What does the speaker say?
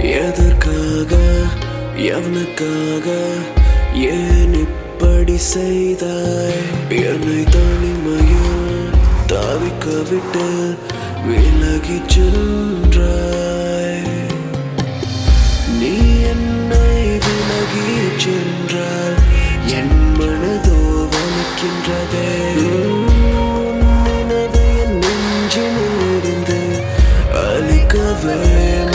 எதற்காக எவனுக்காக ஏன் இப்படி செய்தாய் என்னை தனிமையில் தாவிக்க விட்டு விலகிச் சென்றாய் நீ என்னை விலகி சென்றால் என் மனதோ வலிக்கின்றதே உன் நினைவு என் நெஞ்சில் இருந்து அழிக்கவே